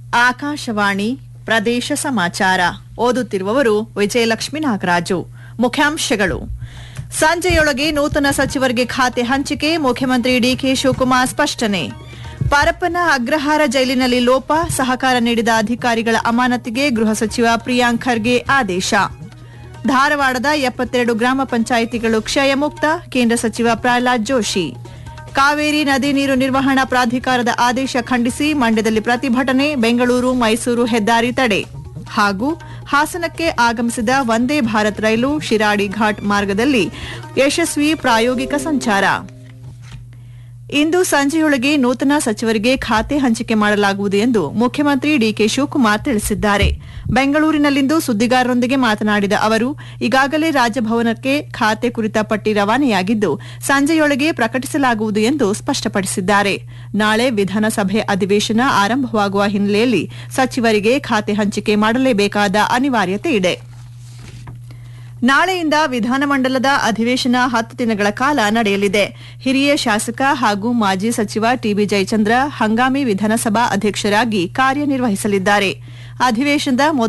ಆಕಾಶವಾಣಿ ಪ್ರದೇಶ ಸಮಾಚಾರ ಓದುತ್ತಿರುವವರು ವಿಜಯಲಕ್ಷ್ಮಿ ನಾಗರಾಜು ಮುಖ್ಯಾಂಶಗಳು ಸಂಜೆಯೊಳಗೆ ನೂತನ ಸಚಿವರಿಗೆ ಖಾತೆ ಹಂಚಿಕೆ ಮುಖ್ಯಮಂತ್ರಿ ಡಿಕೆ ಶಿವಕುಮಾರ್ ಸ್ಪಷ್ಟನೆ ಪರಪ್ಪನ ಅಗ್ರಹಾರ ಜೈಲಿನಲ್ಲಿ ಲೋಪ ಸಹಕಾರ ನೀಡಿದ ಅಧಿಕಾರಿಗಳ ಅಮಾನತಿಗೆ ಗೃಹ ಸಚಿವ ಪ್ರಿಯಾಂಕ್ ಖರ್ಗೆ ಆದೇಶ ಧಾರವಾಡದ ಎಪ್ಪತ್ತೆರಡು ಗ್ರಾಮ ಪಂಚಾಯಿತಿಗಳು ಕ್ಷಯ ಮುಕ್ತ ಕೇಂದ್ರ ಸಚಿವ ಪ್ರಹ್ಲಾದ್ ಜೋಶಿ ಕಾವೇರಿ ನದಿ ನೀರು ನಿರ್ವಹಣಾ ಪ್ರಾಧಿಕಾರದ ಆದೇಶ ಖಂಡಿಸಿ ಮಂಡ್ಯದಲ್ಲಿ ಪ್ರತಿಭಟನೆ ಬೆಂಗಳೂರು ಮೈಸೂರು ಹೆದ್ದಾರಿ ತಡೆ ಹಾಗೂ ಹಾಸನಕ್ಕೆ ಆಗಮಿಸಿದ ವಂದೇ ಭಾರತ್ ರೈಲು ಶಿರಾಡಿ ಘಾಟ್ ಮಾರ್ಗದಲ್ಲಿ ಯಶಸ್ವಿ ಪ್ರಾಯೋಗಿಕ ಸಂಚಾರ ಇಂದು ಸಂಜೆಯೊಳಗೆ ನೂತನ ಸಚಿವರಿಗೆ ಖಾತೆ ಹಂಚಿಕೆ ಮಾಡಲಾಗುವುದು ಎಂದು ಮುಖ್ಯಮಂತ್ರಿ ಡಿಕೆ ಶಿವಕುಮಾರ್ ತಿಳಿಸಿದ್ದಾರೆ ಬೆಂಗಳೂರಿನಲ್ಲಿಂದು ಸುದ್ದಿಗಾರರೊಂದಿಗೆ ಮಾತನಾಡಿದ ಅವರು ಈಗಾಗಲೇ ರಾಜಭವನಕ್ಕೆ ಖಾತೆ ಕುರಿತ ಪಟ್ಟಿ ರವಾನೆಯಾಗಿದ್ದು ಸಂಜೆಯೊಳಗೆ ಪ್ರಕಟಿಸಲಾಗುವುದು ಎಂದು ಸ್ಪಷ್ಟಪಡಿಸಿದ್ದಾರೆ ನಾಳೆ ವಿಧಾನಸಭೆ ಅಧಿವೇಶನ ಆರಂಭವಾಗುವ ಹಿನ್ನೆಲೆಯಲ್ಲಿ ಸಚಿವರಿಗೆ ಖಾತೆ ಹಂಚಿಕೆ ಮಾಡಲೇಬೇಕಾದ ಅನಿವಾರ್ಯತೆ ಇದೆ ನಾಳೆಯಿಂದ ವಿಧಾನಮಂಡಲದ ಅಧಿವೇಶನ ಹತ್ತು ದಿನಗಳ ಕಾಲ ನಡೆಯಲಿದೆ ಹಿರಿಯ ಶಾಸಕ ಹಾಗೂ ಮಾಜಿ ಸಚಿವ ಟಿಬಿ ಜಯಚಂದ್ರ ಹಂಗಾಮಿ ವಿಧಾನಸಭಾ ಅಧ್ಯಕ್ಷರಾಗಿ ಕಾರ್ಯನಿರ್ವಹಿಸಲಿದ್ದಾರೆ ಅಧಿವೇಶನದ